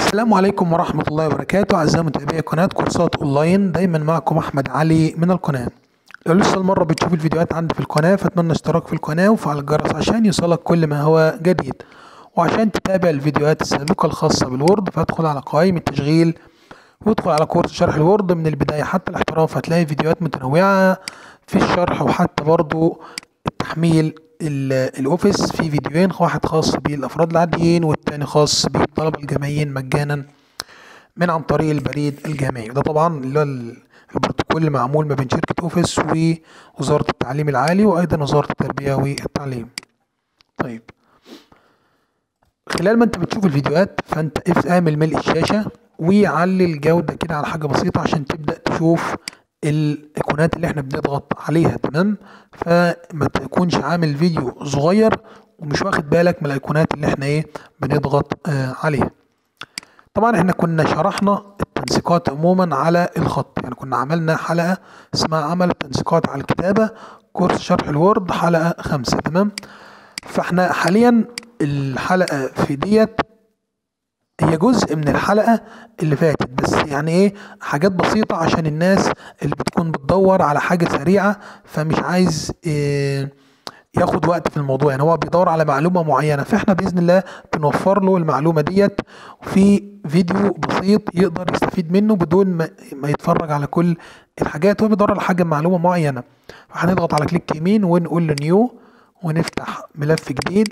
السلام عليكم ورحمة الله وبركاته أعزائي متابعي قناة كورسات أونلاين دايما معكم أحمد علي من القناة لو لسه المرة بتشوف الفيديوهات عندي في القناة فأتمنى اشتراك في القناة وفعل الجرس عشان يوصلك كل ما هو جديد وعشان تتابع الفيديوهات السابقة الخاصة بالوورد فادخل على قائمة التشغيل وادخل على كورس شرح الوورد من البداية حتى الاحتراف هتلاقي فيديوهات متنوعة في الشرح وحتى برضو التحميل ال- الاوفيس في فيديوهين واحد خاص بالافراد العاديين والتاني خاص بالطلبة الجامعيين مجانا من عن طريق البريد الجامعي وده طبعا اللي هو ال- البروتوكول اللي معمول ما بين شركة اوفيس ووزارة التعليم العالي وايضا وزارة التربية والتعليم طيب خلال ما انت بتشوف الفيديوهات فانت اف- اعمل ملء الشاشة وعلي الجودة كده على حاجة بسيطة عشان تبدأ تشوف الايقونات اللي احنا بنضغط عليها تمام فما تكونش عامل فيديو صغير ومش واخد بالك من الايقونات اللي احنا ايه بنضغط آه عليها طبعا احنا كنا شرحنا التنسيقات عموما على الخط يعني كنا عملنا حلقة اسمها عمل التنسيقات على الكتابة كورس شرح الوورد حلقة خمسة تمام فاحنا حاليا الحلقة في ديت هي جزء من الحلقة اللي فاتت بس يعني ايه حاجات بسيطة عشان الناس اللي بتكون بتدور على حاجة سريعة فمش عايز إيه ياخد وقت في الموضوع يعني هو بيدور على معلومة معينة فاحنا بإذن الله بنوفر له المعلومة ديت في فيديو بسيط يقدر يستفيد منه بدون ما, ما يتفرج على كل الحاجات هو بيدور على حاجة معلومة معينة فهنضغط على كليك يمين ونقول له نيو ونفتح ملف جديد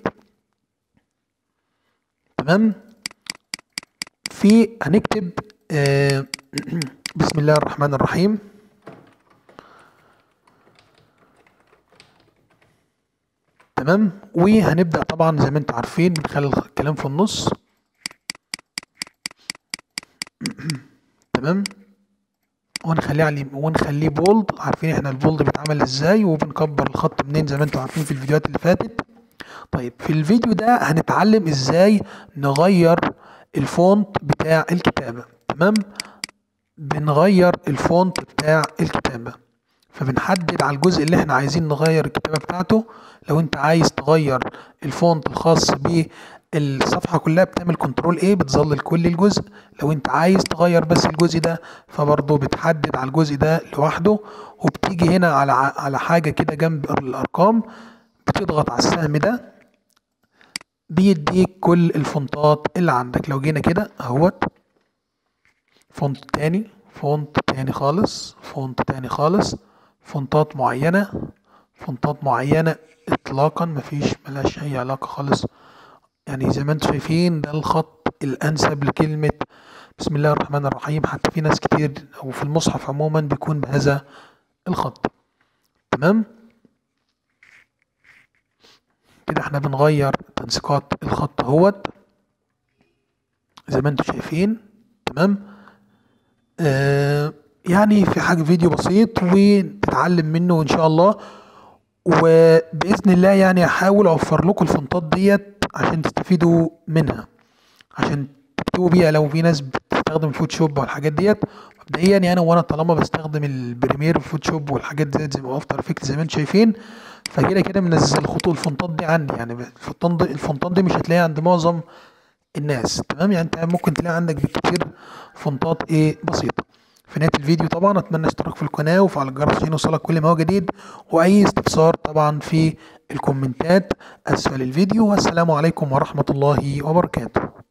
تمام في هنكتب آه بسم الله الرحمن الرحيم تمام وهنبدأ طبعا زي ما انتم عارفين من خلال الكلام في النص تمام ونخليه عليه ونخليه بولد عارفين احنا البولد بيتعمل ازاي وبنكبر الخط منين زي ما انتم عارفين في الفيديوهات اللي فاتت طيب في الفيديو ده هنتعلم ازاي نغير الفونت بتاع الكتابة تمام بنغير الفونت بتاع الكتابة فبنحدد على الجزء اللي احنا عايزين نغير الكتابة بتاعته لو انت عايز تغير الفونت الخاص بالصفحة كلها بتعمل كنترول ايه بتظلل كل الجزء لو انت عايز تغير بس الجزء ده فبرضه بتحدد على الجزء ده لوحده وبتيجي هنا على على حاجة كده جنب الارقام بتضغط على السهم ده بيديك كل الفونتات اللي عندك لو جينا كده اهوت فونت تاني فونت تاني خالص فونت تاني خالص فونتات معينة فونتات معينة اطلاقا مفيش ملهاش اي علاقة خالص يعني زي ما انتم شايفين ده الخط الانسب لكلمة بسم الله الرحمن الرحيم حتى في ناس كتير او في المصحف عموما بيكون بهذا الخط تمام كده احنا بنغير تنسيقات الخط اهوت زي ما انتم شايفين تمام آه يعني في حاجة فيديو بسيط وتتعلم منه ان شاء الله وبإذن الله يعني هحاول اوفر لكم الفونتات ديت عشان تستفيدوا منها عشان تكتبوا بيها لو في ناس بتستخدم الفوتوشوب والحاجات ديت مبدئيا يعني وانا طالما بستخدم البريمير والفوتوشوب والحاجات ديت زي ما افتر افكت زي ما انتم شايفين فكده كده منزل خطوط الفونتات دي عندي يعني الفونتات دي الفونتات دي مش هتلاقيها عند معظم الناس تمام يعني انت ممكن تلاقي عندك بالكتير فونتات ايه بسيطه في نهايه الفيديو طبعا اتمنى اشتراك في القناه وفعل الجرس عشان يوصلك كل ما هو جديد واي استفسار طبعا في الكومنتات اسفل الفيديو والسلام عليكم ورحمه الله وبركاته